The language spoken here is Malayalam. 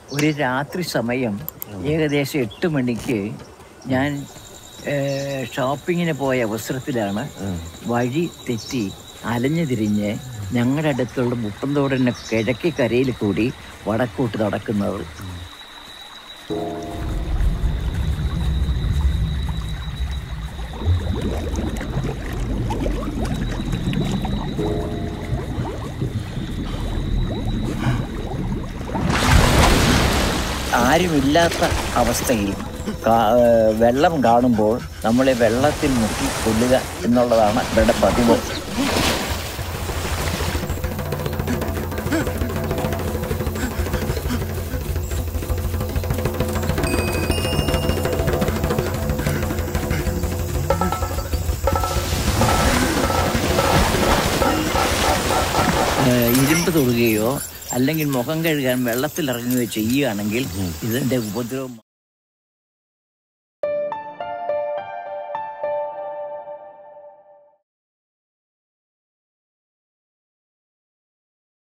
ഒരു രാത്രി സമയം ഏകദേശം എട്ട് മണിക്ക് ഞാൻ ഏഹ്, ഷോപ്പിങ്ങിന് പോയ അവസരത്തിലാണ് വഴി തെറ്റി അലഞ്ഞു തിരിഞ്ഞ് ഞങ്ങളുടെ അടുത്തുള്ള മുട്ടന്തോടിന് കിഴക്കേ കരയിൽ കൂടി വടക്കോട്ട് നടക്കുന്നത് ആരുമില്ലാത്ത അവസ്ഥയിൽ കാ- ഏഹ് വെള്ളം കാണുമ്പോൾ നമ്മളെ വെള്ളത്തിൽ മുക്കി കൊല്ലുക എന്നുള്ളതാണ് ഇവരുടെ പതിവ് ഏഹ് ഇരുമ്പ് തൊടുകയോ അല്ലെങ്കിൽ മുഖം കഴുകാൻ വെള്ളത്തിൽ ഇറങ്ങുകയോ ചെയ്യുകയാണെങ്കിൽ ഇതിന്റെ ഉപദ്രവം